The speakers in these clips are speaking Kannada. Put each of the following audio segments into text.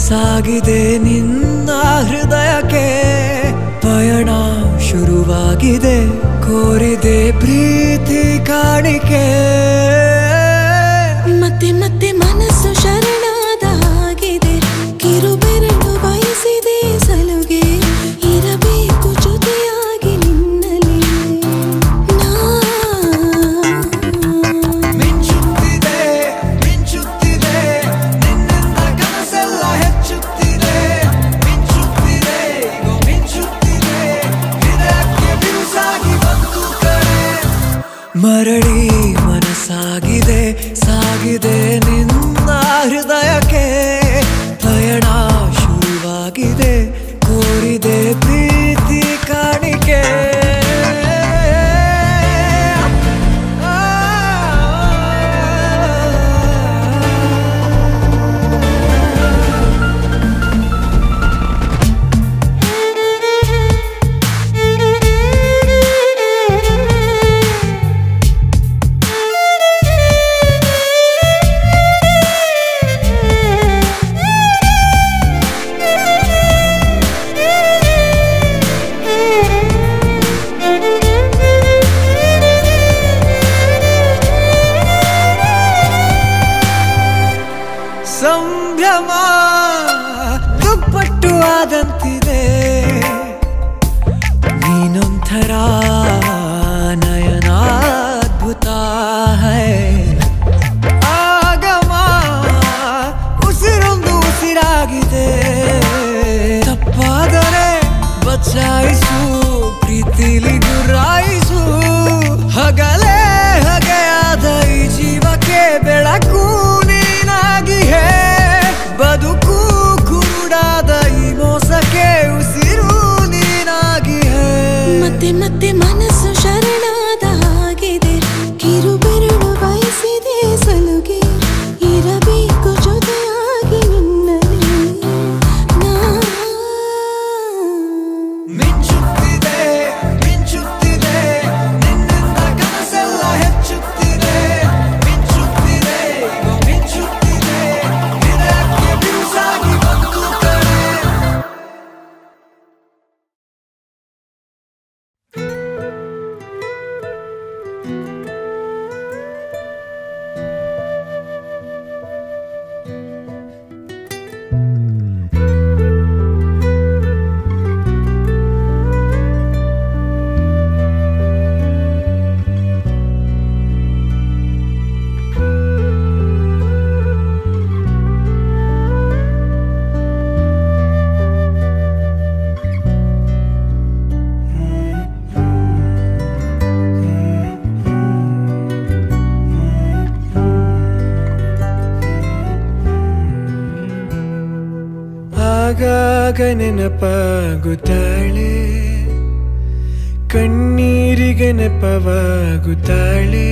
ಸಾಗಿದೆ ನಿನ್ನ ಹೃದಯಕ್ಕೆ ಪಯಣ ಶುರುವಾಗಿದೆ ಕೋರಿದೆ ಪ್ರೀತಿ ಕಾಣಿಕೆ ಮತ್ತೆ ಮತ್ತೆ ಮನಸ್ಸು ಶರಣಾದ ಹಾಗಿದೆ ಕಿರುಬೆರಳು ಬಯಸಿದೆ ಸಲುಗೆ ಇರಬೇಕು ಜೊತೆಯಾಗಿ ನಿನ್ನಲ್ಲಿ ನಾ ಮಿಂಚುತ್ತಿದೆ ಮಿಂಚುತ್ತಿದೆ ನಿನ್ನಿಂದ ಕನಸೆಲ್ಲ ಹೆಚ್ಚುತ್ತಿದೆ ಮಿಂಚುತ್ತಿದೆ ಈಗ ಮಿಂಚುತ್ತಿದೆ ಹೃದಯಕ್ಕೆ ಬಿರುಸಾಗಿ ಬಂತು ಕರೆ ಮರಳಿ ಮನಸ್ಸಾಗಿದೆ ಸಾಗಿದೆ ನಿನ್ನ ಹೃದಯಕ್ಕೆ ಪಯಣ ಶುರುವಾಗಿದೆ ಕೋರಿದೆ ಪ್ರೀತಿ ಕಾಣಿಕೆ ಸಂಭ್ರಮ ದುಪ್ಪಟ್ಟು ಆದಂತಿದೆ ನೀನೊಂಥರ ನಯನಾದ್ಭುತ ಹೈ ಆಗಮ ಉಸಿರೊಂದು ಉಸಿರಾಗಿದೆ ತಪ್ಪಾದರೆ ಬಚಾಯಿಸು ಪ್ರೀತಿಲಿ ಗುರಾಯಿಸು ಹಗಲೇ ಹಗೆಯಾದ ಈ ಜೀವಕ್ಕೆ ಬೆಳಕು ನೀನಾಗಿ ಹೇ ಬದುಕು ಕುರುಡಾದ ಈ ಮೋಸಕ್ಕೆ ಉಸಿರು ನೀನಾಗಿ ಹೇ ಮತ್ತೆ ಮತ್ತೆ ಮನಸ್ಸು ಶರಣಾದ ಹಾಗಿದೆ ಕಿರುಬೆರಳು ಬಯಸಿದೆ ಸಲುಗೆ ಇರಬೇಕು ಜೊತೆಯಾಗಿ ನಿನ್ನಲ್ಲಿ ನಾ ಮಿಂಚುತ್ತಿದೆ ಮಿಂಚುತ್ತಿದೆ ನಿನ್ನಿಂದ ಕನಸೆಲ್ಲ ಹೆಚ್ಚುತ್ತಿದೆ ಮಿಂಚುತ್ತಿದೆ ಈಗ ಮಿಂಚುತ್ತಿದೆ ಹೃದಯಕ್ಕೆ ಬಿರುಸಾಗಿ ಬಂತು ಕರೆ ಆಗಾಗ ನೆನಪಾಗುತ್ತಾಳೆ ಕಣ್ಣೀರಿಗೆ ನೆಪವಾಗುತ್ತಾಳೆ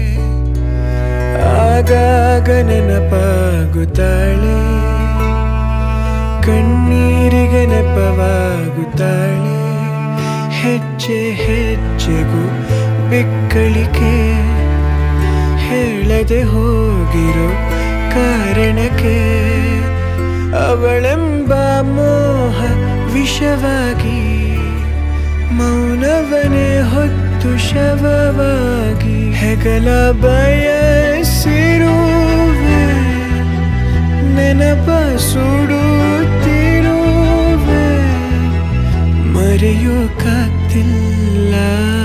ಆಗಾಗ ನೆನಪಾಗುತ್ತಾಳೆ ಕಣ್ಣೀರಿಗೆ ನೆಪವಾಗುತ್ತಾಳೆ ಹೆಜ್ಜೆ ಹೆಜ್ಜೆಗೂ ಬಿಕ್ಕಳಿಕೆ ಹೇಳದೆ ಹೋಗಿರೋ ಕಾರಣಕ್ಕೆ ಅವಳೆಂಬ ಮೋಹ ವಿಷವಾಗಿ ಮೌನವನೇ ಹೊತ್ತು ಶವವಾಗಿ ಹೆಗಲ ಬಯಸಿರುವೆ ನೆನಪ ಸುಡುತ್ತಿರುವೆ ಮರೆಯೋಕಾಗ್ತಿಲ್ಲ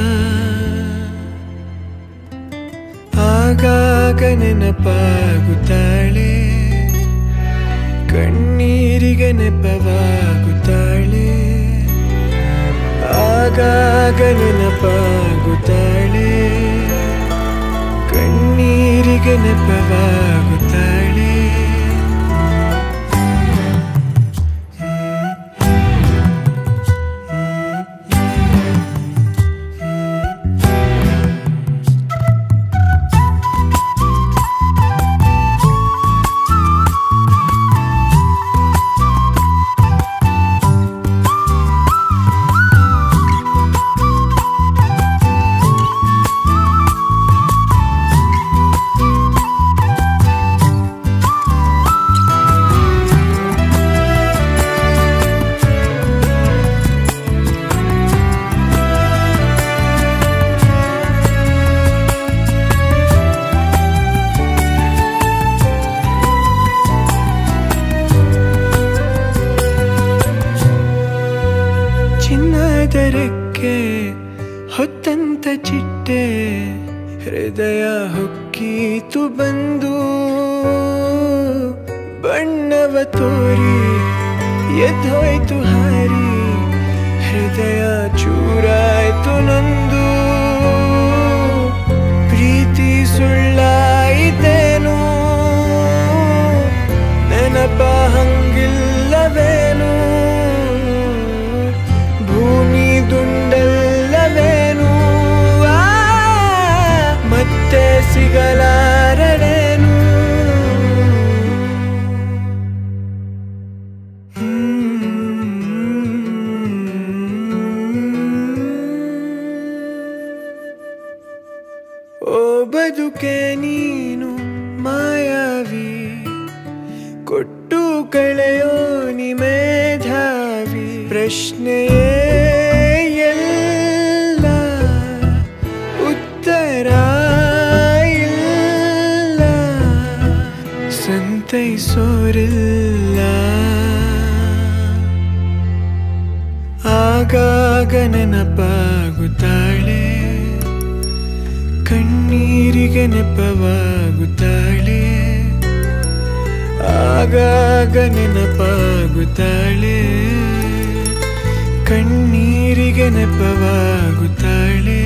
ಆಗಾಗ ನೆನಪಾಗುತ್ತಾಳೆ ಕಣ್ಣೀರಿಗೆ ನೆಪವಾಗುತ್ತಾಳೆ ಆಗಾಗ ನೆನಪಾಗುತ್ತಾಳೆ ಕಣ್ಣೀರಿಗೆ ನೆಪವಾಗುತ್ತಾಳೆ ಚಿನ್ನದ ರೆಕ್ಕೆ ಹೊತ್ತಂತ ಚಿಟ್ಟೆ ಹೃದಯ ಹೊಕ್ಕೀತು ಬಂದು ಬಣ್ಣವ ತೋರಿ ಎದ್ದೋಯ್ತು ಹಾರಿ ಹೃದಯ ಚೂರಾಯ್ತು ನಂದು ಪ್ರೀತಿ ಸುಳ್ಳಾಯಿತೇನು ನೆನಪ ಹಂಗಿಲ್ಲವೇನು ಭೂಮಿ ದುಂಡಲ್ಲವೇನು ಆ, ಮತ್ತೆ ಸಿಗಲಾರರೇನು ಓ ಬದುಕೆ ನೀನು ಮಾಯಾವಿ ಕೊಟ್ಟು ಕಳೆಯೋ ನಿಮೇಧಾವಿ ಪ್ರಶ್ನೆಯೇ ಎಲ್ಲ ಉತ್ತರ ಇಲ್ಲ ಸಂತೈಸೋರಿಲ್ಲ ಆಗಾಗ ನೆನಪಾಗುತ್ತಾಳೆ ಕಣ್ಣೀರಿಗೆ ನೆಪವಾಗುತ್ತಾಳೆ ಆಗಾಗ ನೆನಪಾಗುತ್ತಾಳೆ ಕಣ್ಣೀರಿಗೆ ನೆಪವಾಗುತ್ತಾಳೆ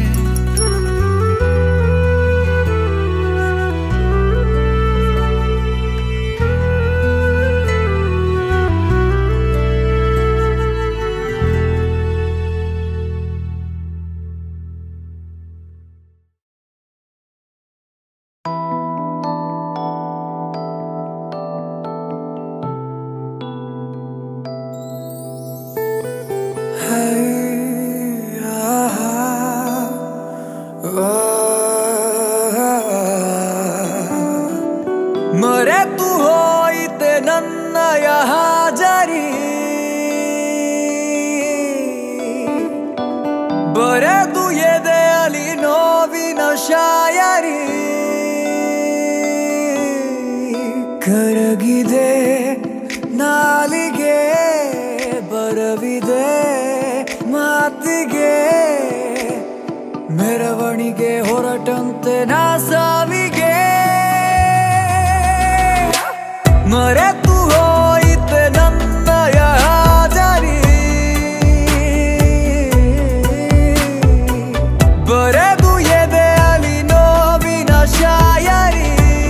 ಮರೆತು ಹೋಯಿತೆ ನನ್ನಯ ಹಾಜರಿ ಬರೆದು ಎದೆಯಲಿ ನೋವಿನ ಶಾಯರಿ ಕರಗಿದೆ ನಾಲಿಗೆ ಬರವಿದೆ ಮಾತಿಗೆ ಮೆರವಣಿಗೆ ಹೊರಟಂತೆ ನಾ ಸಾವಿಗೆ ಮರೆತು ಹೋಯಿತೆ ನನ್ನಯ ಹಾಜರಿ ಬರೆದು ಎದೆಯಲಿ ನೋವಿನ ಶಾಯರಿ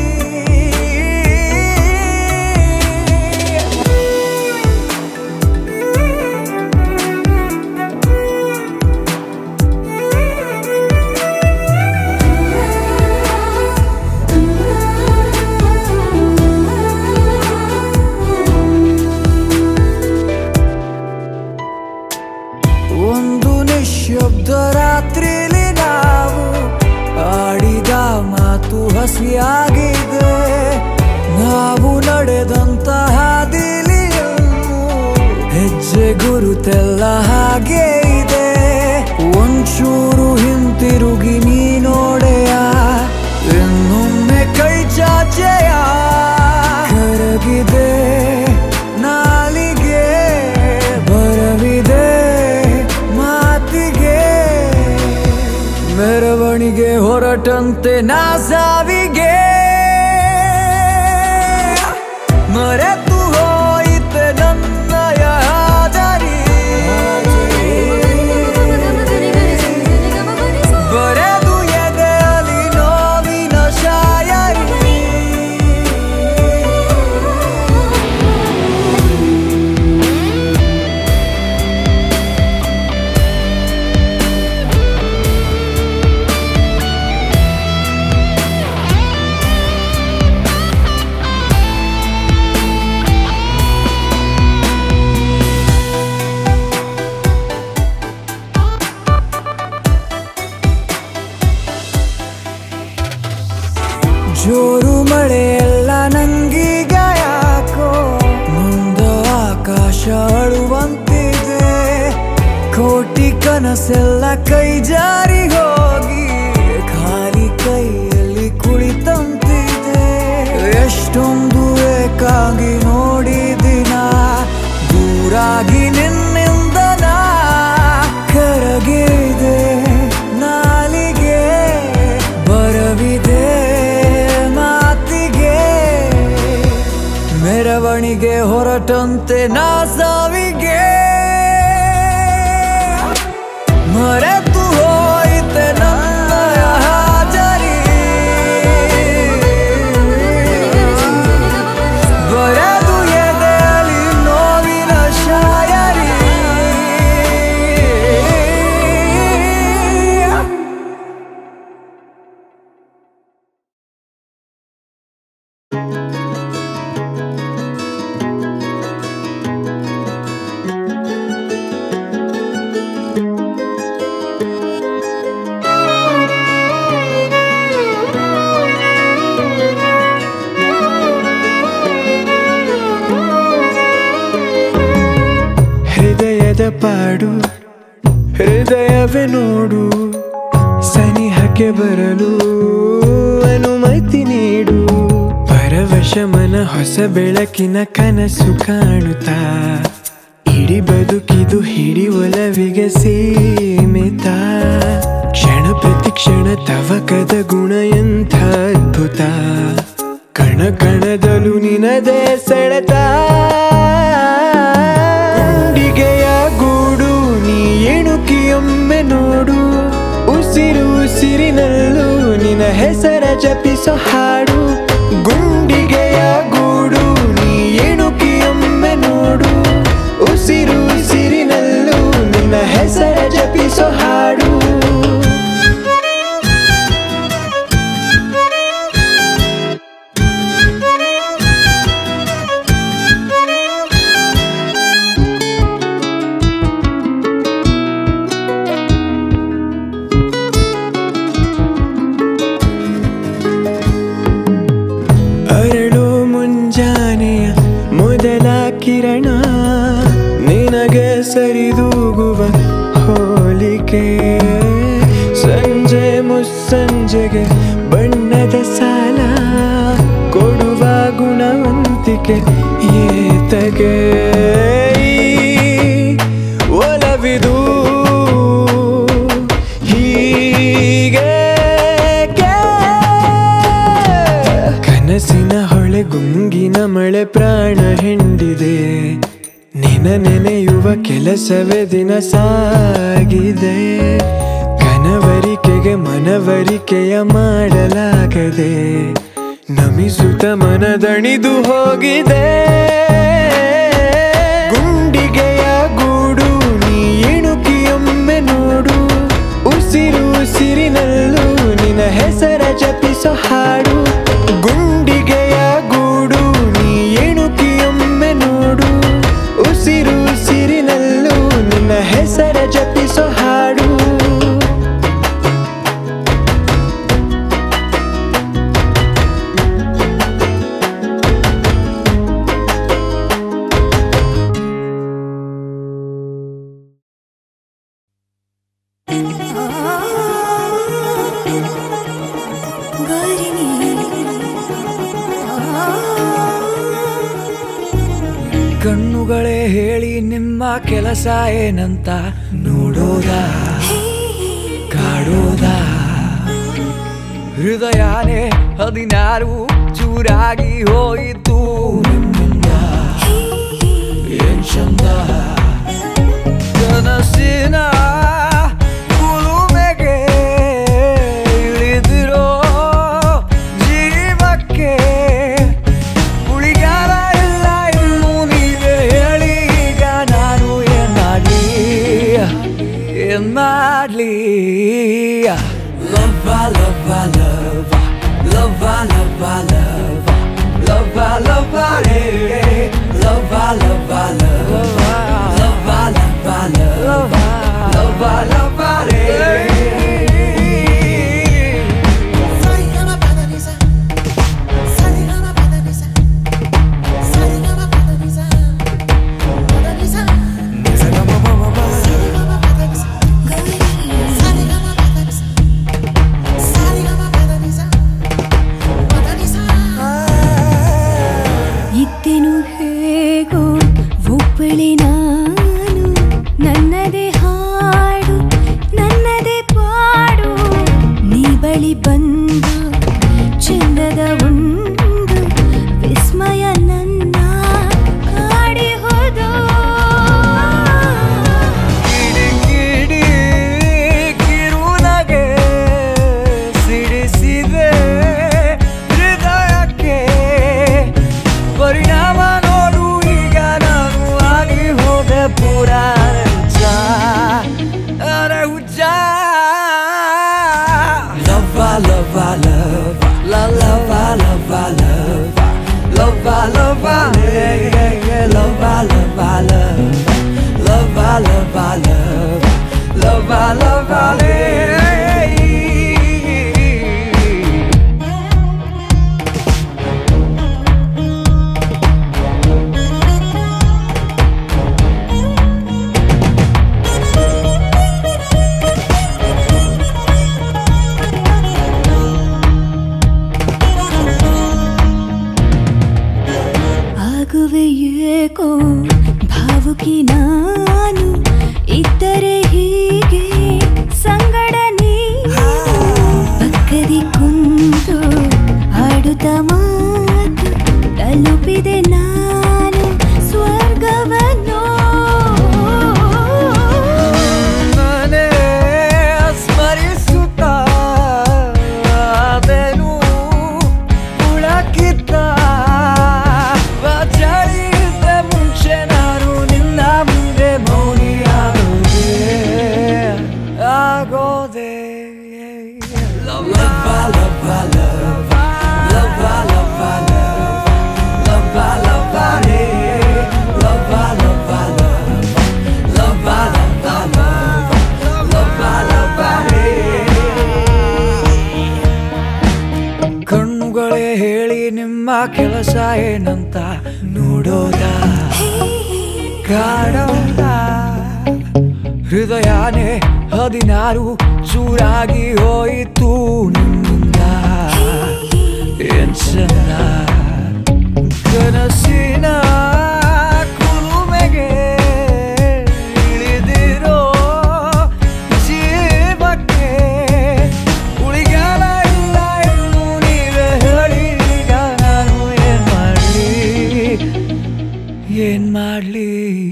ಒಂದು ನಿಶಬ್ದ ರಾತ್ರಿಲಿ ನಾವು ಆಡಿದ ಮಾತು ಹಸಿಯಾಗಿದೆ ನಾವು ನಡೆದಂತ ಹಾದಿಲಿಯನ್ನು ಹೆಜ್ಜೆ ಗುರುತೆಲ್ಲ ಹಾಗೆ ಇದೆ ಒಂಚೂರು ಹಿಂತಿರುಗಿ ನೀ ನೋಡೆಯ ಇನ್ನೊಮ್ಮೆ ಕೈ ಚಾಚೆಯ ಕರಗಿದೆ ನಾಲಿಗೆ ಬರವಿದೆ ಮಾತಿಗೆ ಮೆರವಣಿಗೆ ಹೊರಟಂತೆ ನಾ ಸಾವಿಗೆ ಮರೆತು ಹೋಯಿತೆ ನನ್ನಯ ಹಾಜರಿ ಬರೆದು ಎದೆಯಲಿ ನೋವಿನ ಶಾಯರಿ ಜೋರು ಮಳೆ ಎಲ್ಲ ನಂಗೀಗ ಯಾಕೋ ಮುಂದ ಆಕಾಶ ಅಳುವಂತಿದೆ ಕೋಟಿ ಕನಸೆಲ್ಲ ಕೈ ಜಾರಿ ಹೋಗಿ ಖಾಲಿ ಕೈಯಲ್ಲಿ ಕುಳಿತಂತಿದೆ ಎಷ್ಟೊಂದು ಏಕಾಗಿ ನೋಡಿದಿನ ದೂರಾಗಿ ನಿನ್ನಿಂದ ನಾ ದಾರಿಗೆ ಹೊರಟಂತೆ ನಾ ಸಾವಿಗೆ ಮರೆತು ಹೋಯಿತೆ ನನ್ನಯ ಹಾಜರಿ ಬರೆದು ಎದೆಯಲ್ಲಿ ನೋವಿನ ಶಾಯರಿ ಹೃದಯದ ಪಾಡು ಹೃದಯವೇ ನೋಡು ಸನಿಹಕ್ಕೆ ಬರಲು ಅನುಮತಿ ನೀಡು ಪರವಶ ಮನ ಹೊಸ ಬೆಳಕಿನ ಕನಸು ಕಾಣುತ್ತಾ ಇಡೀ ಬದುಕಿದು ಹಿಡಿ ಒಲವಿಗೆ ಸೀಮಿತ ಕ್ಷಣ ಪ್ರತಿ ಕ್ಷಣ ತವಕದ ಗುಣ ಎಂಥ ಅದ್ಭುತ ಕಣ ಕಣದಲು ನಿನದೇ ಸೆಳೆತ ಗುಂಡಿಗೆಯ ಗೂಡು ನೀ ಎಣುಕಿಯೊಮ್ಮೆ ನೋಡು ಉಸಿರು ಉಸಿರಿನಲ್ಲೂ ನಿನ ಹೆಸರ ಜಪಿಸೋ ಹಾಡು ಗುಂಡಿಗೆಯ ಗೂಡು ನೀ ಎಣುಕಿಯೊಮ್ಮೆ ನೋಡು ಉಸಿರು ಉಸಿರಿನಲ್ಲೂ ನಿನ್ನ ಹೆಸರ ಜಪಿಸೋ ಹಾಡು ಅರಳು ಮುಂಜಾನೆಯ ಮೊದಲ ಕಿರಣ ನಿನಗೆ ಸರಿದೂಗುವ ಹೋಲಿಕೆ ಸಂಜೆ ಮುಸ್ಸಂಜೆಗೆ ಬಣ್ಣದ ಸಾಲ ಕೊಡುವ ಗುಣವಂತಿಕೆ ಏತಗೆ ಈ ಒಲವಿದು ಹೀಗೇಕೆ? ಕನಸಿನ ಹೊಳೆ ಗುಂಗಿನ ಮಳೆ ಪ್ರಾಣ ಹಿಂಡಿದೆ ನಿನ ನೆನೆಯುವ ಕೆಲಸವೇ ದಿನ ಸಾಗಿದೆ ಕನವರಿಕೆಗೆ ಮನವರಿಕೆಯ ಮಾಡಲಾಗದೆ ನಮಿಸುತ್ತ ಮನದಣಿದು ಹೋಗಿದೆ ಗುಂಡಿಗೆಯ ಗೂಡು ನೀ ಎಣುಕಿಯೊಮ್ಮೆ ನೋಡು ಉಸಿರು ಉಸಿರಿನಲ್ಲೂ ನಿನ ಹೆಸರ ಜಪಿಸೋ ಹಾಡು ಗುಂಡಿಗೆಯ ಗೂಡು ನೀ ಎಣುಕಿಯೊಮ್ಮೆ ನೋಡು ಉಸಿರು ಉಸಿರಿನಲ್ಲೂ ನಿನ್ನ ಹೆಸರ ಜಪಿಸೋ ಹಾಡು ಕಣ್ಣುಗಳೇ ಹೇಳಿ ನಿಮ್ಮ ಕೆಲಸ ಏನಂತ ನೋಡೋದ ಕಾಡೋದ ಹೃದಯನೇ ಹದಿನಾರು ಚೂರಾಗಿ ಹೋಯಿತು ನಿಮ್ಮಿಂದ ಏನ್ ಚಂದ ಕನಸಿನ ಕುಲುಮೆಗೆ ಇಳಿದಿರೋ ಜೀವಕ್ಕೆ ಉಳಿಗಾಲ ಇಲ್ಲ ಇನ್ನು ನೀವೇ ಹೇಳಿ ಈಗ ನಾನು ಏನ್ ಮಾಡ್ಲಿ ಏನ್ ಮಾಡ್ಲಿ ಲವ್ವ ಲವ್ವ ಲವ್ವ ಲವ್ವ ಲವ್ವ ಲವ್ವ ಲವ್ವ ಲವ್ವ ರೇ ಲವ್ವ ಲವ್ವ ಲವ್ವ ಲವ್ವ ಲವ್ವ ಲವ್ವ ಲವ್ವ ಲವ್ವ ರೇ ಇದ್ದೆನು ಹೇಗೋ ಒಬ್ಬಳೆ ನಾ ಕೆಲಸ ಏನಂತ ನೋಡೋದ ಕಾಡೋದ ಹೃದಯನೇ ಹದಿನಾರು ಚೂರಾಗಿ ಹೋಯಿತು ನಿನ್ನಿಂದ ಏನ್ ಚಂದ ಕನಸಿನ ಕುಲುಮೆಗೆ ಇಳಿದಿರೋ ಜೀವಕ್ಕೆ ಉಳಿಗಾಲ ಇಲ್ಲ ಇನ್ನು ನೀವೇ ಹೇಳಿ ಈಗ ನಾನು ಏನ್ ಮಾಡ್ಲಿ ಏನ್ ಮಾಡ್ಲಿ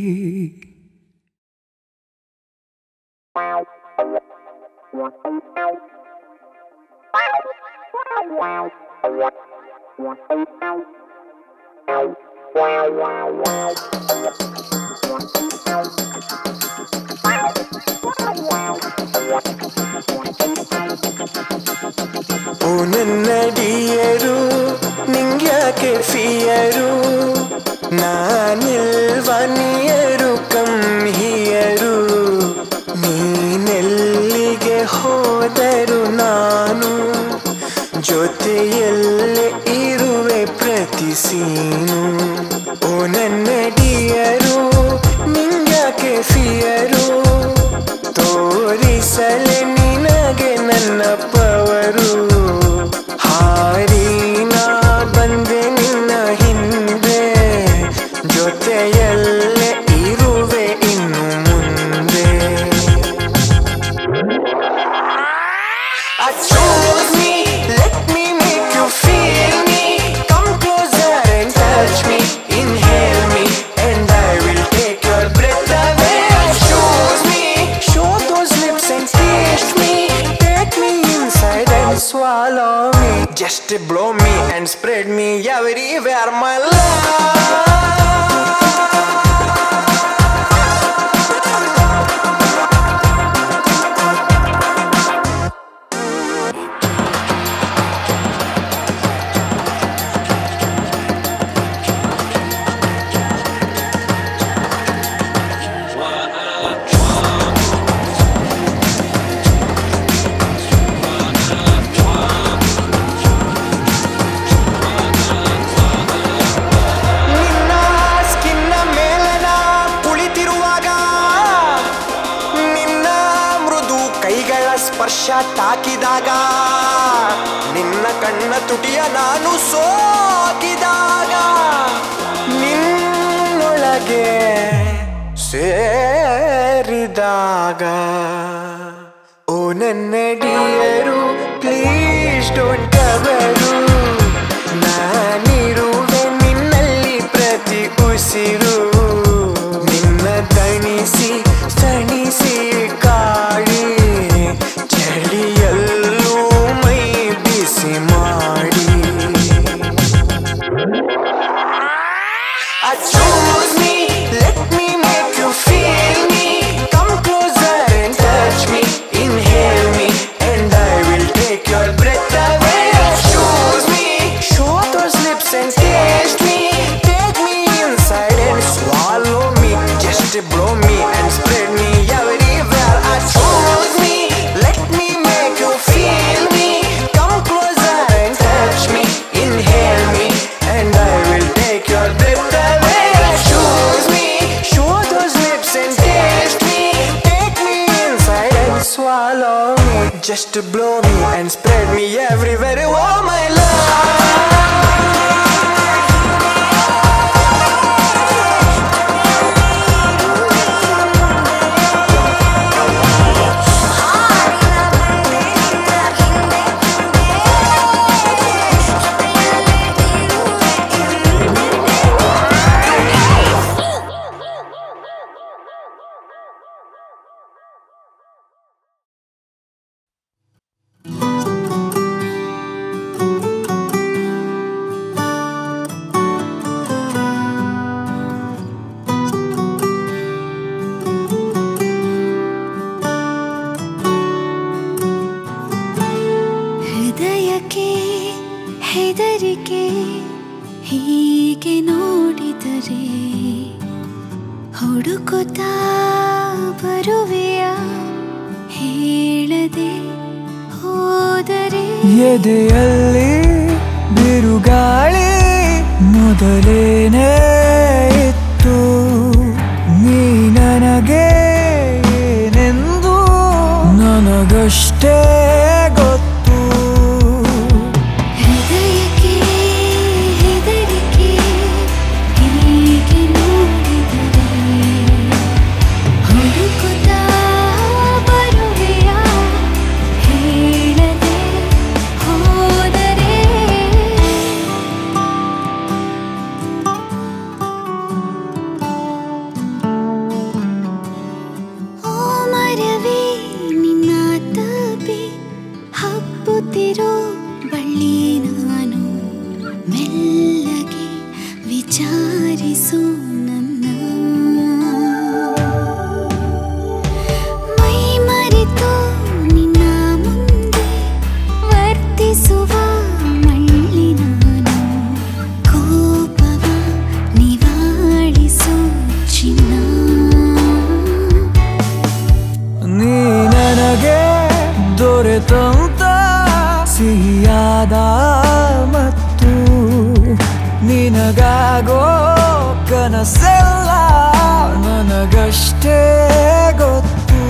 ಓ ನನ್ನ ಡಿಯರು ನಿಂಗ್ಯಾಕೆ ಫಿಯರು ನಾನಿಲ್ವ ನಿಯರು ಕಮ್ಹಿಯರು ನೀನೆಲ್ಲಿಗೆ ಹೋದರು ನಾನು ಜೊತೆಯಲ್ಲೇ ಇರುವೆ ಪ್ರತಿ ಸೀನು ಓ ನನ್ನ ಡಿಯರು ನಿಂಗ್ಯಾಕೆ ಫಿಯರು ತೋರಿಸಲೆ ನಿನಗೆ ನನ್ನ ಪವರು ಹಾರಿ ನಾ ಬಂದೆ ನಿನ್ನ ಹಿಂದೆ ಜೊತೆಯಲ್ಲೇ ಇರುವೆ ಇನ್ನು ಮುಂದೆ I chose me, let me make you feel me. Come closer and touch me, inhale me, and I will take your breath away. Choose me, show those lips and taste me. Take me inside and swallow me. Just blow me and spread me everywhere, my love. ನಿನ್ನ ಸ್ಕಿನ್ನ ಮೇಲೆ ನಾ ಕುಳಿತಿರುವಾಗ ನಿನ್ನ ಮೃದು ಕೈಗಳ ಸ್ಪರ್ಶ ತಾಕಿದಾಗ ನಿನ್ನ ಕಣ್ಣ ತುಟಿಯ ನಾನು ಸೋಕಿದಾಗ ನಿನ್ನೊಳಗೆ ಸೇರಿದಾಗ ಓ ನನ್ನ ಡಿಯರು ಪ್ಲೀಸ್ ಡೋಂಟ್ ಕವರು ನಾನಿರುವೆ ನಿನ್ನಲ್ಲಿ ಪ್ರತಿ ಉಸಿರು ನಿನ್ನ ತಣಿಸಿ ತಣಿಸಿ ಕಾಡಿ ಚಳಿಯಲ್ಲೂ ಮೈ ಬಿಸಿ ಮಾಡಿ I choose me, let me make you feel me. Come closer and touch me, inhale me, and I will take your breath away. Choose me, show those lips and taste me. Take me inside and swallow me. Just blow me and spread me everywhere. I choose me, let me make you feel me. Come closer and touch me, inhale me, and I will take your breath away. Choose me, show those lips and taste me. Take me inside and swallow me. Just to blow me and spread me everywhere. Oh my love. ಹೃದಯಕ್ಕೆ ಹೆದರಿಕೆ ಹೀಗೆ ನೋಡಿದರೆ ಹುಡುಕುತ್ತಾ ಬರುವೆಯ ಹೇಳದೆ ಹೋದರೆ ಎದೆಯಲ್ಲಿ ಬಿರುಗಾಳಿ ಮೊದಲೇನೇ ಇತ್ತು ನೀ ನನಗೆ ಏನೆಂದು ನನಗಷ್ಟೇ ಗೊತ್ತು ಹೃದಯಕ್ಕೆ ಹೆದರಿಕೆ ಹೀಗೆ ನೋಡಿದರೆ ಹುಡುಕುತ್ತಾ ಬರುವೆಯ ಹೇಳದೆ ಹೋದರೆ ಓ ಮರವೇ ನಿನ್ನ ತಪಿ ಹಬ್ಬುತ್ತಿರೋ ಬಳ್ಳಿ ನಾನು ಮೆಲ್ಲಗೆ ವಿಚಾರಿಸು ನನ್ನ ಮೈ ಮರೆತು ನಿನ್ನ ಮುಂದೆ ವರ್ತಿಸುವ ಮಳ್ಳಿ ನಾನು ಕೋಪವ ನಿವಾಳಿಸು ಚಿನ್ನ ನೀ ನನಗೆ ದೊರೆತಂತ ಸಿಹಿಯಾದ ಮತ್ತು ನಿನಗಾಗೋ ಕನಸೆಲ್ಲ ನನಗಷ್ಟೇ ಗೊತ್ತು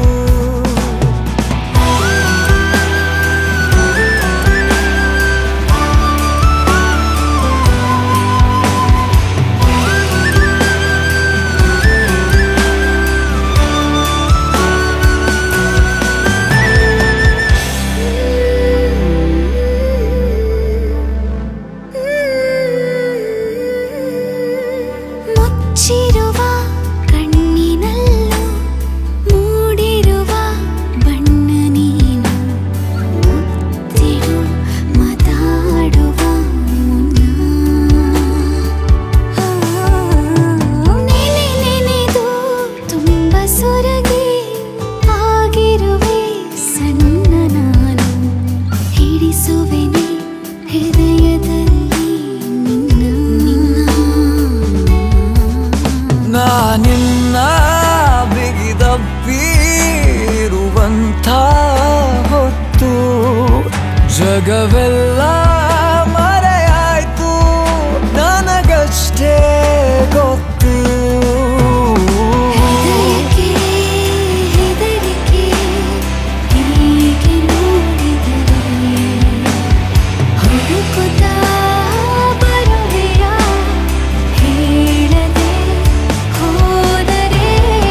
ಮುಚ್ಚಿರುವ ಕಣ್ಣಿನಲ್ಲೂ ಮೂಡಿರುವ ಬಣ್ಣ ನೀನು ಮುತ್ತಿಡು ಮಾತಾಡುವ ಮುನ್ನ ನೆನೆ ನೆನೆದು ತುಂಬ ಸೊರಗಿ ಆಗಿರುವೆ ಸಣ್ಣ ನಾನು ಹಿಡಿಸುವೆನೆ ಹೃದಯದಲ್ಲಿ ನಿನ್ನ ನಾನಿನ್ನ ಬಿಗಿದಪ್ಪಿರುವಂಥ ಹೊತ್ತು ಜಗವೆಲ್ಲ ಮರೆಯಾಯ್ತು ನನಗಷ್ಟೇ ಗೊತ್ತು ಹೃದಯಕ್ಕೆ ಹೆದರಿಕೆ ಹೀಗೆ ನೋಡಿದರೆ ಹುಡುಕುತ್ತಾ ಬರುವೆಯ ಹೇಳದೆ ಹೋದರೆ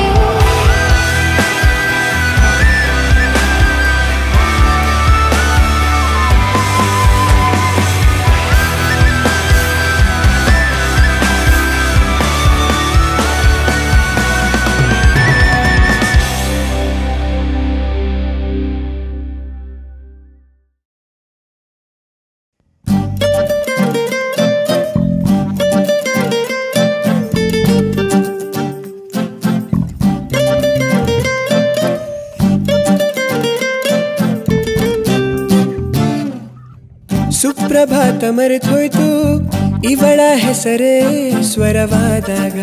ಸುಪ್ರಭಾತ ಮರೆತೋಯ್ತು ಇವಳ ಹೆಸರೇ ಸ್ವರವಾದಾಗ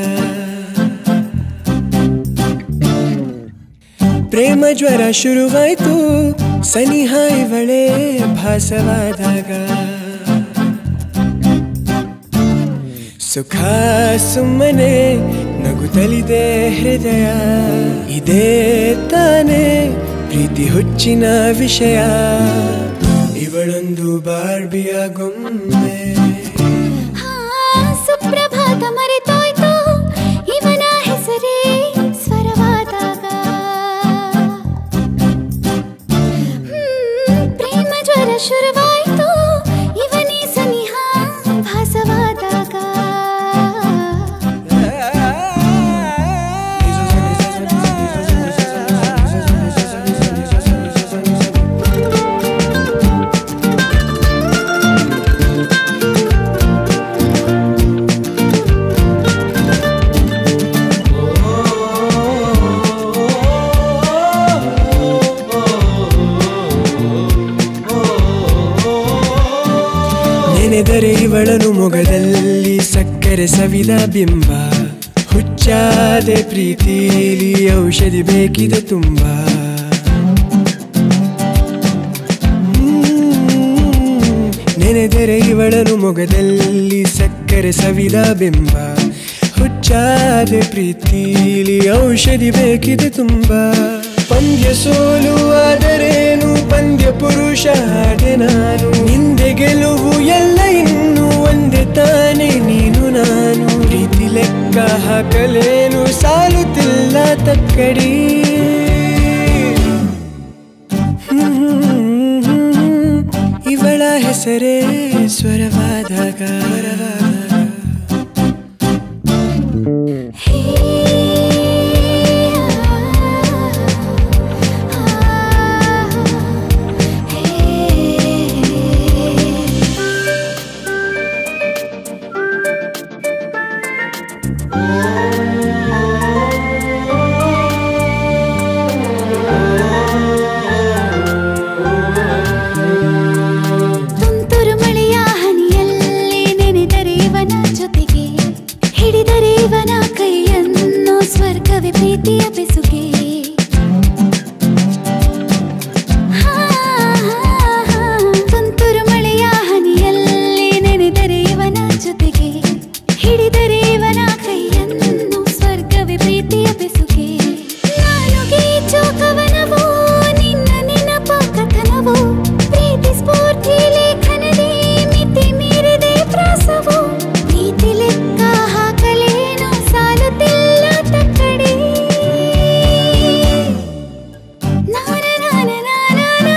ಪ್ರೇಮ ಜ್ವರ ಶುರುವಾಯ್ತು ಸನಿಹ ಇವಳೇ ಭಾಸವಾದಾಗ ಸುಖ ಸುಮ್ಮನೆ ನಗುತ್ತಲಿದೆ ಹೃದಯ ಇದೇ ತಾನೇ ಪ್ರೀತಿ ಹುಚ್ಚಿನ ವಿಷಯ ಇವಳೊಂದು ಬಾರ್ಬಿಯ ಗೊಂಬೆ ಹಾ, ಸುಪ್ರಭಾತ ಮರೆತೋಯ್ತು ಇವನ ಹೆಸರೇ ಸ್ವರವಾದಾಗ ಹ್ಮ್, ಪ್ರೇಮ ಜ್ವರ ಶುರುವಾಯ್ತು ಇವನೇ ಸನಿಹ ಭಾಸವಾದಾಗ ನೆನೆದರೆ ಇವಳನು ಮೊಗದಲ್ಲಿ ಸಕ್ಕರೆ ಸವಿದ ಬಿಂಬ ಹುಚ್ಚಾದೆ ಪ್ರೀತಿಲಿ ಔಷಧಿ ಬೇಕಿದೆ ತುಂಬಾ ಹ್ಮ್, ನೆನೆ ನೆನೆದರೆ ಇವಳನು ಮೊಗದಲ್ಲಿ ಸಕ್ಕರೆ ಸವಿದ ಬಿಂಬ ಹುಚ್ಚಾದೆ ಪ್ರೀತಿಲಿ ಔಷಧಿ ಬೇಕಿದೆ ತುಂಬಾ ಪಂದ್ಯ ಸೋಲುವಾದರೇನು ಪಂದ್ಯ ಪುರುಷ ಹಾಗೆ ನಾನು ಹಿಂದೆ ಗೆಲುವು ಎಲ್ಲ ಇನ್ನು ಒಂದೇ ತಾನೆ ನೀನು ನಾನು ಪ್ರೀತಿ ಲೆಕ್ಕ ಹಾಕಲೇನು ಸಾಲುತ್ತಿಲ್ಲ ತಕ್ಕಡಿ ಹ್ಮ್, ಇವಳ ಹೆಸರೇ ಸ್ವರವಾದಾಗ ಹೇ ಹೇ ತುಂತುರು ಮಳೆಯ ಹನಿಯಲ್ಲಿ ನೆನೆದರೆ ಇವನ ಜೊತೆಗೆ ಹಿಡಿದರೆ ಇವನ ಕೈಯನ್ನು ಸ್ವರ್ಗವೇ ಪ್ರೀತಿಯ ಬೆಸುಗೆ ಹಾ, ಹಾ, ಹಾ. ತುಂತುರು ಮಳೆಯ ಹನಿಯಲ್ಲಿ ನೆನೆದರೆ ಇವನ ಜೊತೆಗೆ ಹಿಡಿದರೆ ಇವನ ಕೈಯನ್ನು ಸ್ವರ್ಗವೇ ಪ್ರೀತಿಯ ಬೆಸುಗೆ ನಾನು ಗೀಚೋ ಕವನವೋ ನಿನ್ನ ನೆನಪ ಕಥನವೋ ಪ್ರೀತಿ ಸ್ಫೂರ್ತಿ ಲೇಖನದೇ ಮಿತಿ ಮೀರಿದೆ ಪ್ರಾಸವೋ ನೀತಿ ಲೆಕ್ಕ ಹಾಕಲೇನು ಸಾಲುತ್ತಿಲ್ಲ ತಕ್ಕಡಿ ನಾನ ನಾನ ನಾನ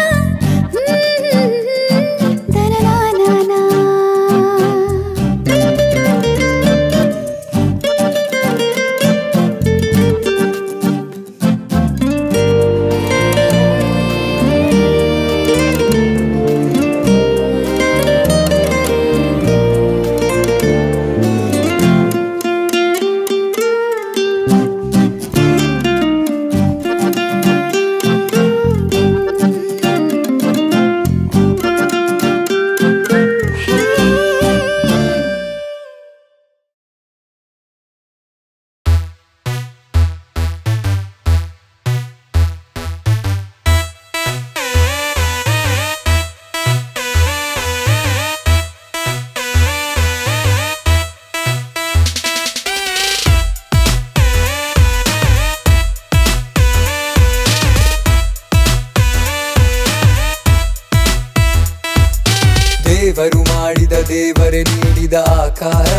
ದೇವರು ಮಾಡಿದ ದೇವರೇ ನೀಡಿದ ಆಕಾರ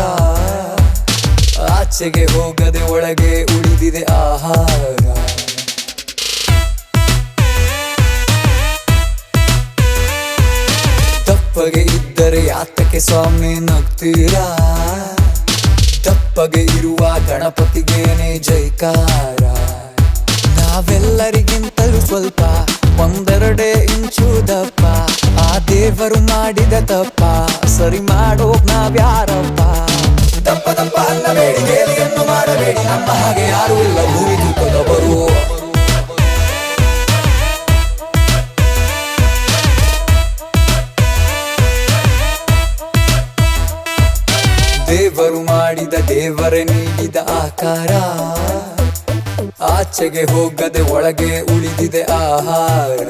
ಆಚೆಗೆ ಹೋಗದೆ ಒಳಗೆ ಉಳಿದಿದೆ ಆಹಾರ ದಪ್ಪಗೆ ಇದ್ದರೆ ಯಾತಕ್ಕೆ ಸ್ವಾಮಿ ನಗ್ತೀರಾ ದಪ್ಪಗೆ ಇರುವ ಗಣಪತಿಗೇನೆ ಜೈಕಾರ ನಾವೆಲ್ಲರಿಗಿಂತಲೂ ಸ್ವಲ್ಪ ಒಂದೆರಡೇ ಇಂಚು ದಪ್ಪ ಆ ದೇವರು ಮಾಡಿದ ತಪ್ಪ ಸರಿ ಮಾಡೋಕ್ ನಾವ್ಯಾರಪ್ಪ ದಪ್ಪ ದಪ್ಪ ಅನ್ನಬೇಡಿ ಗೇಲಿಯನ್ನು ಮಾಡಬೇಡಿ ನಮ್ಮ ಹಾಗೆ ಯಾರು ಇಲ್ಲ ಭೂಮಿ ತೂಕದವರು ದೇವರು ಮಾಡಿದ ದೇವರೇ ನೀಡಿದ ಆಕಾರ ಆಚೆಗೆ ಹೋಗದೆ ಒಳಗೆ ಉಳಿದಿದೆ ಆಹಾರ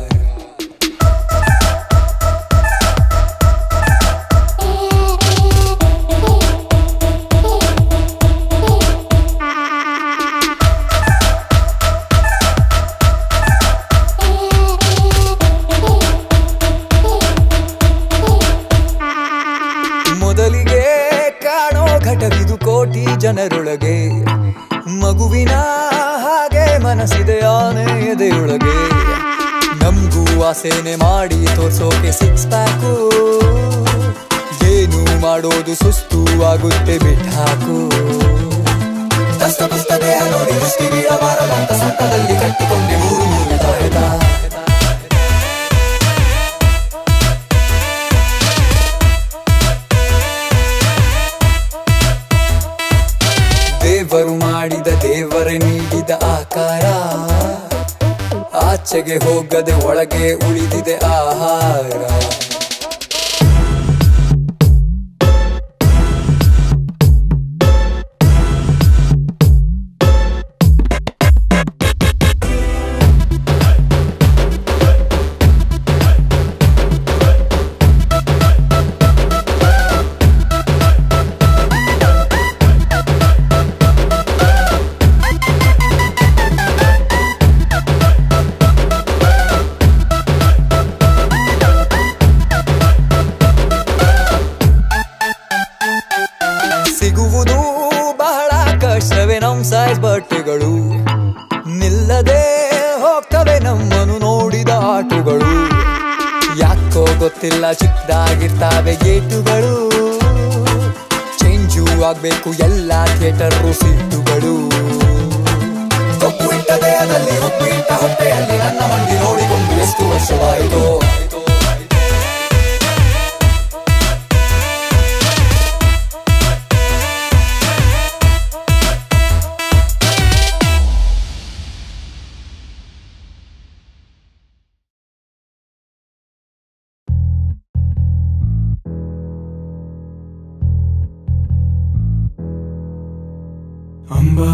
ಮೊದಲಿಗೆ ಕಾಣೋ ಘಟವಿದು ಕೋಟಿ ಜನರೊಳಗೆ ಮಗುವಿನ ಹಾಗೆ ಮನಸ್ಸಿದೆ ಆನೆ ಎದೆಯೊಳಗೆ ನಮ್ಗೂ ಆಸೆನೆ ಮಾಡಿ ತೋರ್ಸೋಕೆ ಸಿಕ್ಸ್ ಪ್ಯಾಕು ಏನು ಮಾಡೋದು ಸುಸ್ತು ಆಗುತ್ತೆ ಬಿಟ್ಟಾಕು ದಸ್ತ ಪುಸ್ತ ದೇಹ ನೋಡಿ ದೃಷ್ಟಿ ಬೀಳಬಾರದಂತ ಸೊಂಟದಲ್ಲಿ ಕಟ್ಟಿಕೊಂಡೆ ಮೂರು ಮೂರು ತಾಯ್ದ ದೇವರು ಮಾಡಿದ ದೇವರೇ ನೀಡಿದ ಆಕಾರ ಆಚೆಗೆ ಹೋಗದೆ ಒಳಗೆ ಉಳಿದಿದೆ ಆಹಾರ ಸೈಜ್ ಬಟ್ಟೆಗಳು ನಿಲ್ಲದೆ ಹೋಗ್ತವೆ ನಮ್ಮನ್ನು ನೋಡಿದ ಆಟುಗಳು ಯಾಕೋ ಗೊತ್ತಿಲ್ಲ ಚಿಕ್ಕದಾಗಿರ್ತಾವೆ ಗೇಟುಗಳು ಚೇಂಜು ಆಗ್ಬೇಕು ಎಲ್ಲ ಥಿಯೇಟರ್ ಸೀಟುಗಳು ಕಪ್ಪು ಇಟ್ಟ ದೇಹದಲ್ಲಿ ಉಪ್ಪು ಇಟ್ಟ ಹೊಟ್ಟೆಯಲ್ಲಿ ನನ್ನ ಮಂಡಿ ನೋಡಿಕೊಂಡು ಎಷ್ಟು ವರ್ಷವಾಯಿತು ಅಂಬಾ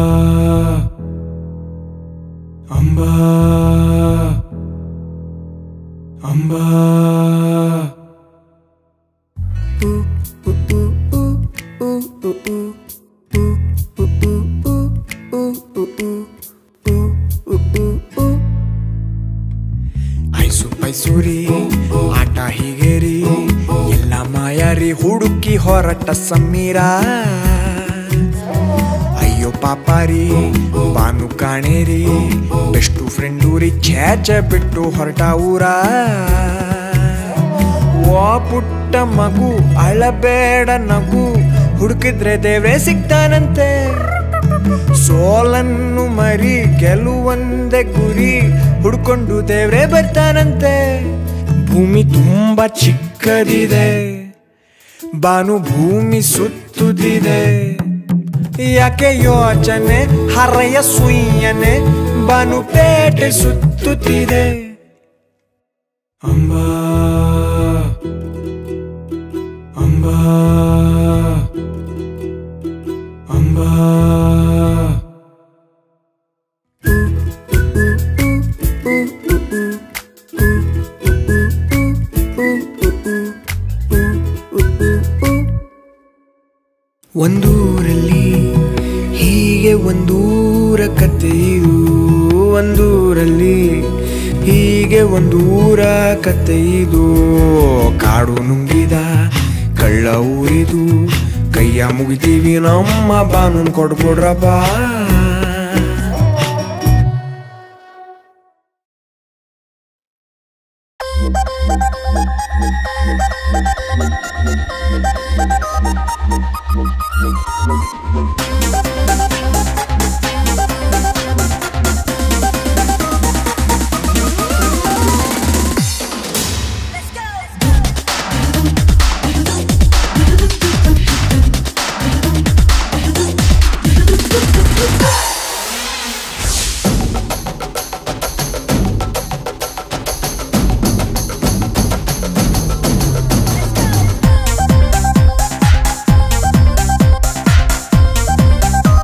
ಅಂಬಾ ಅಂಬಾ ಐಸು ಪೈಸೂರಿ ಆಟ ಹೀಗೇರಿ ಎಲ್ಲ ಮಾಯಾರಿ ಹುಡುಕಿ ಹೊರಟ ಸಮೀರ ಅಯ್ಯೋ ಪಾಪಾರಿ ಬಾನು ಕಾಣೇರಿ ಬೆಸ್ಟು ಫ್ರೆಂಡೂರಿ ಛೇಚ ಬಿಟ್ಟು ಹೊರಟ ಊರ ವಾ ಪುಟ್ಟ ಮಗು ಅಳಬೇಡ ನಗು ಹುಡುಕಿದ್ರೆ ದೇವ್ರೆ ಸಿಗ್ತಾನಂತೆ ಸೋಲನ್ನು ಮರಿ ಗೆಲುವಂದೆ ಗುರಿ ಹುಡ್ಕೊಂಡು ದೇವ್ರೆ ಬರ್ತಾನಂತೆ ಭೂಮಿ ತುಂಬಾ ಚಿಕ್ಕದಿದೆ ಬಾನು ಭೂಮಿ ಸುತ್ತುತ್ತಿದೆ ಯಾಕೆ ಯೋಚನೆ ಹರೆಯ ಸುಯ್ಯನೆ ಬಾನು ಪೇಟೆ ಸುತ್ತುತ್ತಿದೆ ಅಂಬಾ ಅಂಬಾ ಅಂಬಾ ಒಂದೂರಲ್ಲಿ ಹೀಗೆ ಒಂದೂರ ಕತೆ ಇದು ಒಂದೂರಲ್ಲಿ ಹೀಗೆ ಒಂದೂರ ಕತೆ ಇದು ಕಾಡು ನುಂಗಿದ ಕಳ್ಳ ಊರಿದು ಕೈಯ ಮುಗಿತೀವಿ ನಮ್ಮ ಬಾನು ಕೊಡ್ಕೊಡ್ರಪ್ಪ ಿ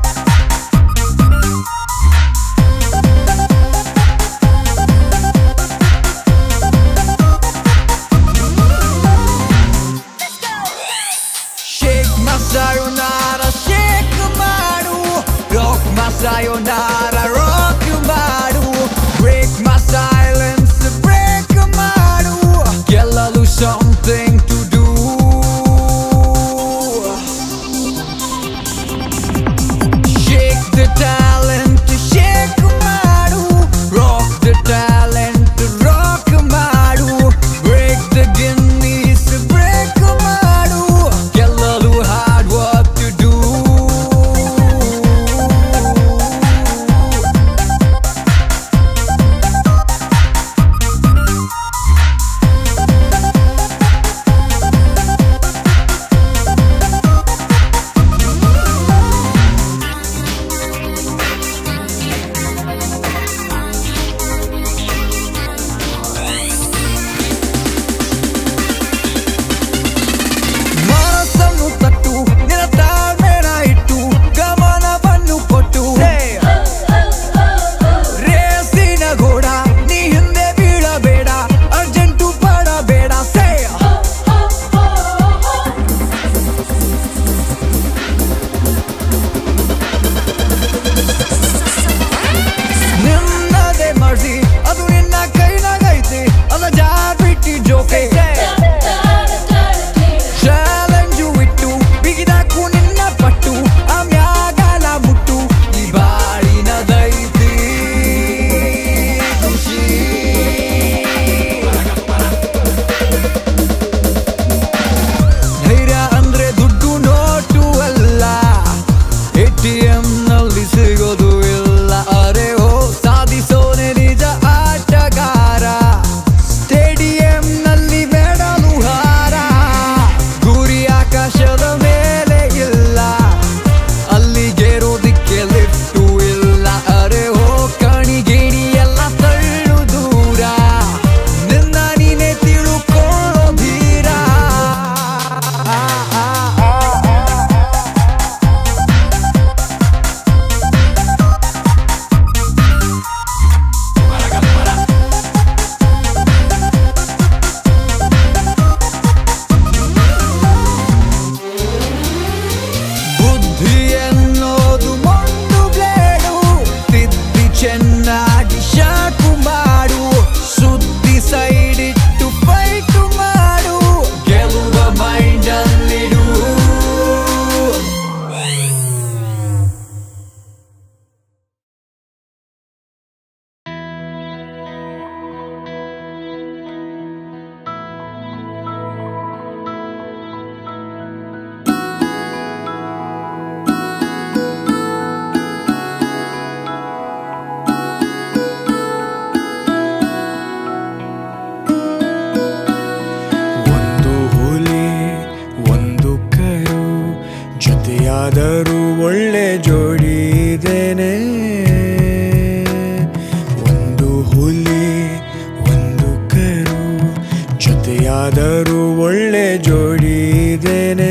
ಎಲ್ಲಾದರೂ ಒಳ್ಳೆ ಜೋಡಿ ಇದೇನೆ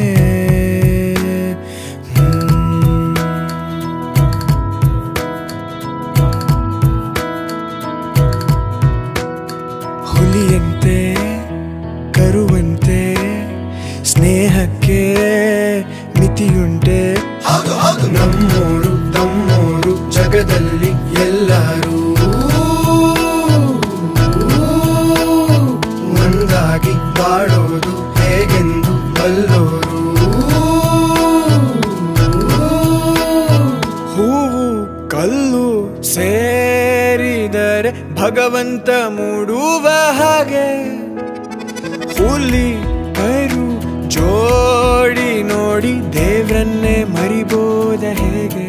ಹುಲಿಯಂತೆ ಕರುವಂತೆ ಸ್ನೇಹಕ್ಕೆ ಮಿತಿಯುಂಟೆ ನಮ್ಮೋರು ತಮ್ಮೋರು ಜಗದಲ್ಲಿ ಎಲ್ಲರೂ ಒಂದಾಗಿ ಬಾಳೋದು ಹೇಗೆಂದು ಬಲ್ಲೋರು ಹೂವು ಕಲ್ಲು ಸೇರಿದರೆ ಭಗವಂತ ಮೂಡುವ ಹಾಗೆ ಹುಲಿ ಕರು ಜೋಡಿ ನೋಡಿ ದೇವ್ರನ್ನೇ ಮರಿಬೋದ ಹೇಗೆ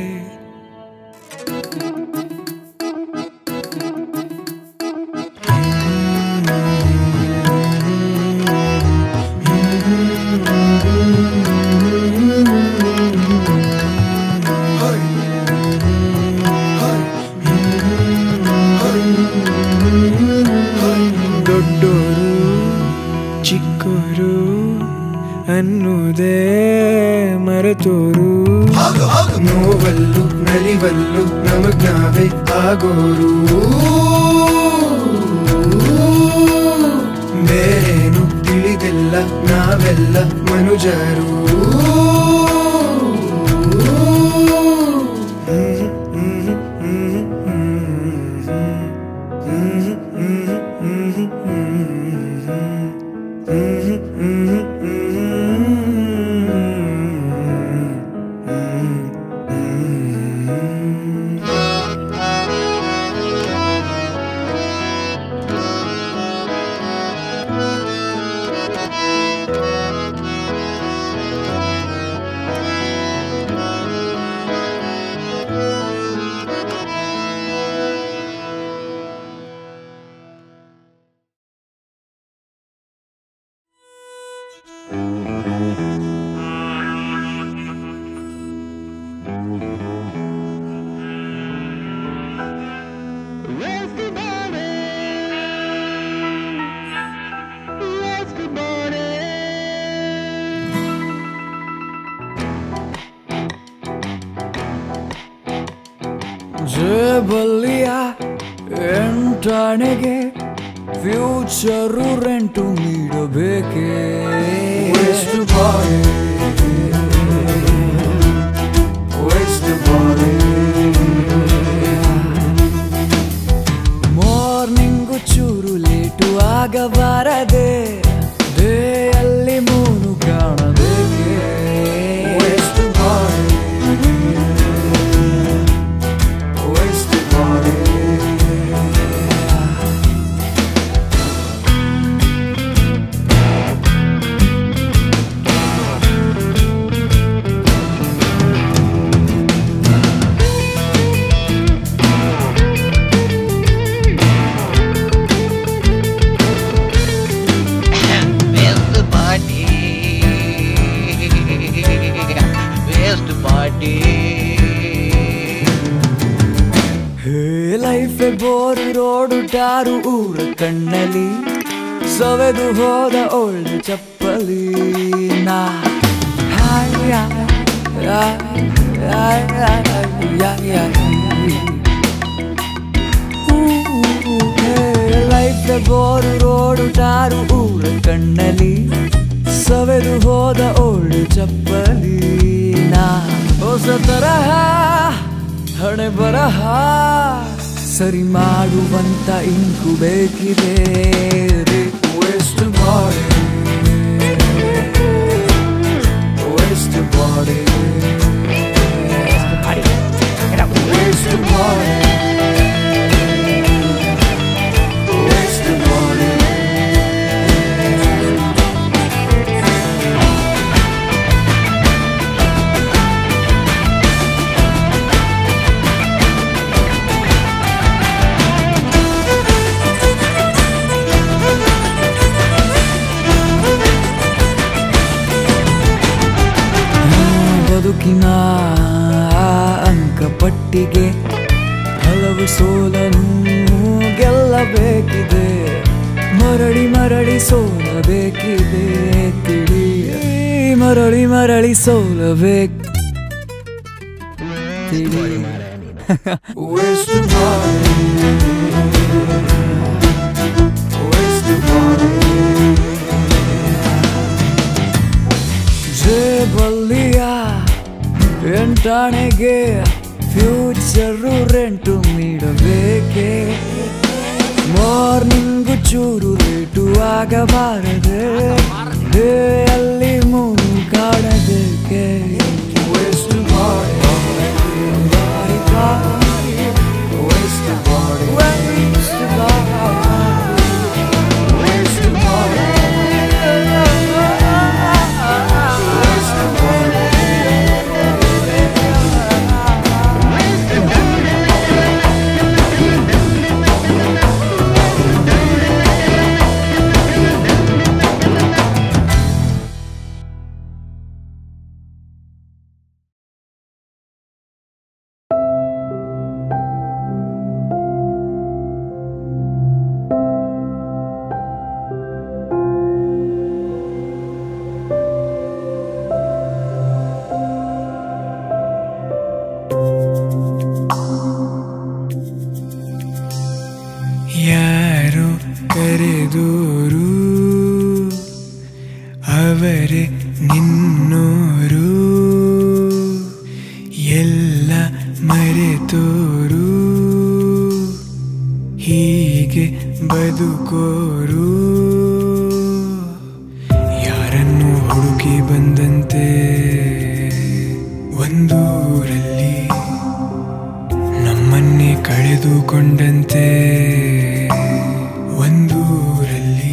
ದೊಡ್ಡೋರು ಚಿಕ್ಕೋರು ಅನ್ನುವುದೇ ಮರೆತೋರು ನೋವಲ್ಲು ನಲಿವಲ್ಲು ನಮಗ್ ನಾವೇ ಆಗೋರು ಬೇರೇನು ತಿಳಿದಿಲ್ಲ ನಾವೆಲ್ಲ ಮನುಜರು ಜೇಬಲ್ಲಿಯ ಎಂಟಾಣೆಗೆ ಫ್ಯೂಚರು ರೆಂಟು ನೀಡಬೇಕೆ ಎಷ್ಟು ಬಾರಿ ಎಷ್ಟು ಬಾರಿ ಮಾರ್ನಿಂಗು ಚೂರು ಲೇಟು ಆಗಬಾರದೆ ದೇಯಲ್ಲಿ ಮೂನು ಕಾಣಬೇಕೆ ಎಷ್ಟು ಬಾರಿ ಎಷ್ಟು ಬಾರಿ Where's the party? Where's the party? Hey life bore road tar ಊರ ಕಣ್ಣಲ್ಲಿ ಸವೆದು ಹೋದ ಒಳ್ಳೆ ಚಪ್ಪಲಿ ನಾ hi hi hi hi hi hi life bore road tar ಊರ ಕಣ್ಣಲ್ಲಿ ಸವೆದು ಹೋದ ಓಲ್ಡ್ ಚಪ್ಪಲಿ ನಾ ಹೊಸ ತರಹ ಹಣೆ ಬರಹ ಸರಿ ಮಾಡುವಂತ ಇಂಕು ಬೇಕಿದೆ waste body waste body waste body waste body ಬದುಕಿನ ಆ ಅಂಕಪಟ್ಟಿಗೆ ಹಲವು ಸೋಲನ್ನು ಗೆಲ್ಲಬೇಕಿದೆ ಮರಳಿ ಮರಳಿ ಸೋಲಬೇಕಿದೆ ತಿಳಿ ಮರಳಿ ಮರಳಿ ಸೋಲಬೇಕು ತಿಳಿ Where's the party? Where's the party? ಜೇಬಲ್ಲಿಯ ಎಂಟಾಣೆಗೆ ಫ್ಯೂಚರು ರೆಂಟು ನೀಡಬೇಕೆ ಮಾರ್ನಿಂಗು ಚೂರು ಲೇಟು ಆಗಬಾರದೆ ಹೇ ಅಲ್ಲಿ ಮೂನು ಕಾಣಬೇಕೆ Where's the party? ಬಾರಿ ಬಾರಿ Where's the party? Where's the party? Where's the party? Where's the party? ಯಾರು ಕರೆದೋರು ಅವರೇ ನಿನ್ನೋರು ಎಲ್ಲ ಮರೆತೋರು ಹೀಗೆ ಬದುಕೋರು ಯಾರನ್ನು ಹುಡುಕಿ ಬಂದಂತೆ ಒಂದೂರಲ್ಲಿ ನಮ್ಮನ್ನೇ ಕಳೆದುಕೊಂಡಂತೆ ಒಂದೂರಲ್ಲಿ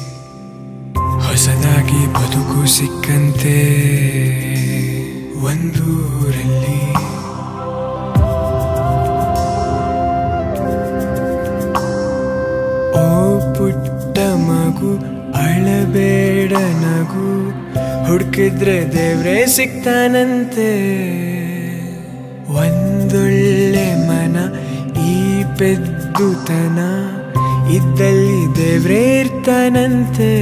ಹೊಸದಾಗಿ ಬದುಕು ಸಿಕ್ಕಂತೆ ಒಂದೂರಲ್ಲಿ ಓ ಪುಟ್ಟ ಮಗು ಅಳಬೇಡ ನಗು ಹುಡುಕಿದ್ರೆ ದೇವ್ರೇ ಸಿಗ್ತಾನಂತೆ ಒಂದೊಳ್ಳೆ ಮನ ಈ ಪೆದ್ದುತನ ಇದ್ದಲ್ಲಿ ದೇವ್ರೇ ಇರ್ತಾನಂತೆ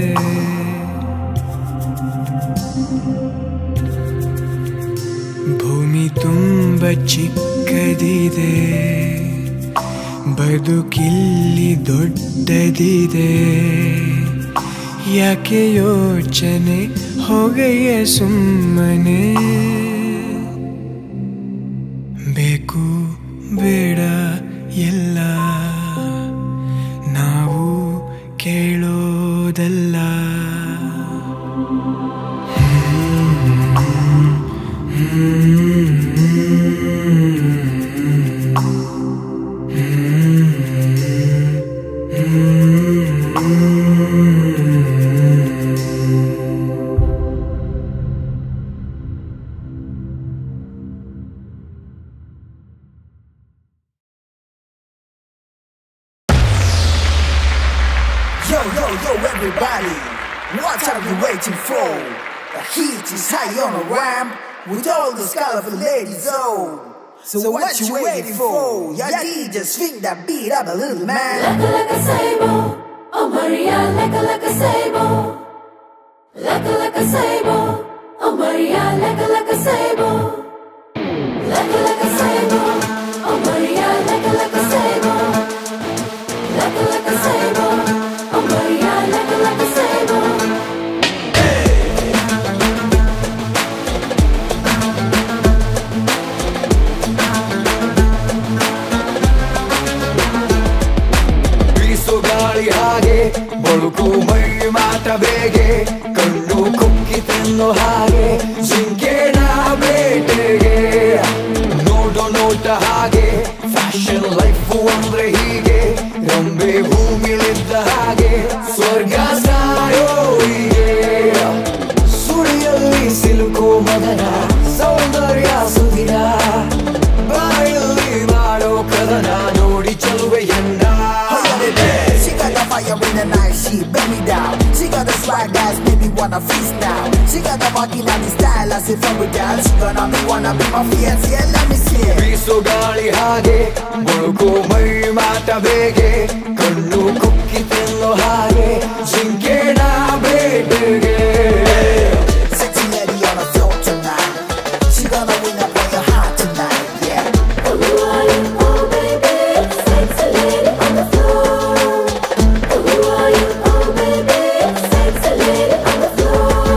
ಭೂಮಿ ತುಂಬ ಚಿಕ್ಕದಿದೆ ಬದುಕಿಲ್ಲಿ ದೊಡ್ಡದಿದೆ ಯಾಕೆ ಯೋಚನೆ ಹೋಗಯ್ಯ ಸುಮ್ಮನೆ ಬೇಕು ಬೇಡ ಎಲ್ಲ ನಾವು ಕೇಳೋದಲ್ಲ Yo, yo, yo, everybody! What are you waiting for? The heat is high on the ramp with all those colorful ladies, oh! So, what, you waiting for? Yeah, DJ, swing that beat up a little, man! Laka laka sable, oh Maria, laka laka sable. Laka laka sable, oh Maria, laka laka sable. Laka laka sable, oh Maria, laka laka sable. Laka laka sable, oh Maria, laka laka sable. ಬೀಸು ಗಾಳಿ ಹಾಗೆ ಬಳುಕು ಮೈ ಮಾಟ ಬೇಗೆ ಕಣ್ಣು ಕುಕ್ಕಿ ತಿನ್ನು ಹಾಗೆ ಜಿಂಕೆನ ಬೇಟೆಗೆ ನೋಡೋ ನೋಟ ಹಾಗೆ ಫ್ಯಾಷನ್ ಲೈಫ್ ಅಂದ್ರೆ ಹೀಗೆ ರಂಬೆ ಭೂಮಿಲಿದ್ದ ಹಾಗೆ ಸ್ವರ್ಗ ಸಾಯೋ ಹೀಗೆ ಸುಳಿಯಲ್ಲಿ ಸಿಲುಕೋ ಮದನ ಸೌಂದರ್ಯ ಸುದಿನ ಬಾಯಲ್ಲಿ ಮಾಡೋ ಕದನ ನೋಡಿ ಚಲುವೆಯನ್ನ Oh, yeah, baby. She got the fire in the night, she bend me down. She got the swag, guys, baby, wanna freestyle. She got the walking on the style as if I'm a girl. She gonna be wanna be my fiance. Yeah, let me see it. ಬೀಸೋ ಗಾಳಿ ಹಾಗೆ ಮುಳುಗೋ ಮೈ ಮಾಟ ಬೇಗೆ ಕಣ್ಣು ಕುಕ್ಕಿ ತಿನ್ನೋ ಹಾಗೆ ಜಿಂಕೆಣ ಬೇಟೆಗೆ Sexy lady on the floor tonight. She gonna win up on your heart tonight. Yeah. Who are you, oh baby? Sexy lady on the floor. Who are you, oh baby? Sexy lady on the floor.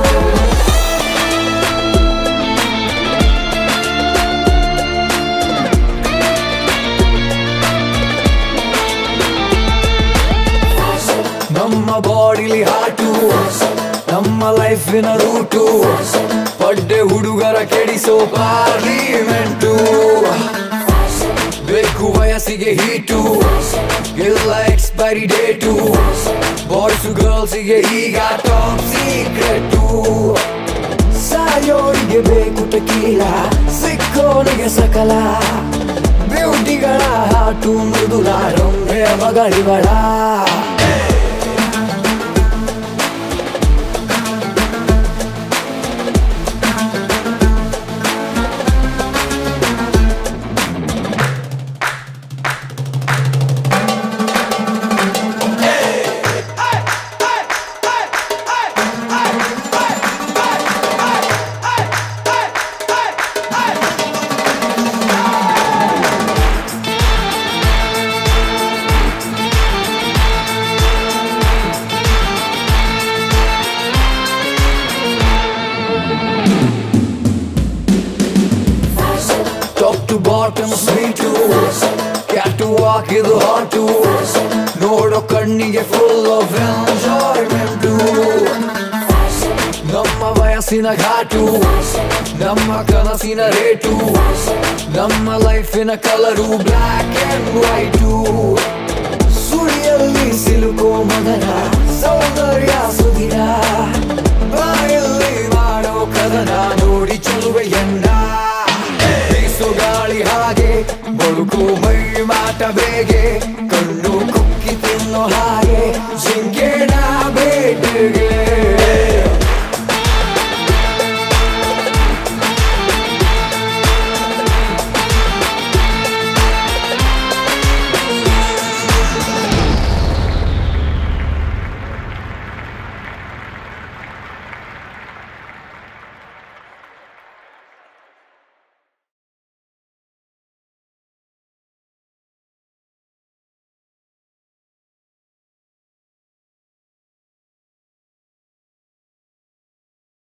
Fashion, ನಮ್ಮ ಬಾಡಿಲಿ ಹಾಟು ನಮ್ಮ ಲೈಫಿನ ರೂಟು ಪಡ್ಡೆ ಹುಡುಗರ ಕೆಡಿಸೋ ಪಾರ್ಲಿಮೆಂಟು fashion, ಬೇಕು ವಯಸ್ಸಿಗೆ ಹೀಟು ಇಲ್ಲ ಎಕ್ಸ್ಪೈರಿ ಡೇಟು ಬಾಯ್ಸು ಗರ್ಲ್ಸಿಗೆ ಈಗ ಟಾಪ್ ಸೀಕ್ರೆಟು ಸಾಯೋರಿಗೆ ಬೇಕು ಟಕೀಲ ಸಿಕ್ಕೋನಿಗೆ ಸಕಲ ಬ್ಯೂಟಿಗಳ ಹಾಟು ಮೃದುಲ ರೊಂಬೆ ಮಗಳಿಗಳ fashion, top to bottom sweet cat ಹಾಕಿದು ಹಾಟು ನೋಡೋ ಕಣ್ಣಿಗೆ ಫುಲ್ ಆಫ್ ಎಂಜಾಯ್ಮೆಂಟು fashion, ನಮ್ಮ ವಯಸ್ಸಿನ ಘಾಟು ನಮ್ಮ ಕನಸಿನ ರೇಟು ನಮ್ಮ ಲೈಫಿನ ಕಲರು ಬ್ಲ್ಯಾಕ್ ಅಂಡ್ ವೈಟು ಸುಳಿಯಲ್ಲಿ ಸಿಲುಕೋ ಮದನ ಸೌಂದರ್ಯ ಸುದಿನ ಬಾಯಲ್ಲಿ ಮಾಡೋ ಕದನ ನೋಡಿ ಚೆಲುವೆಯನ್ನ ಬೀಸೋ ಗಾಳಿ ಹಾಗೆ ಬಳುಕೋ ಮೈ ಮಾಟ ಬೇಗೆ ಕಣ್ಣು ಕುಕ್ಕಿ ತಿನ್ನೋ ಹಾಗೆ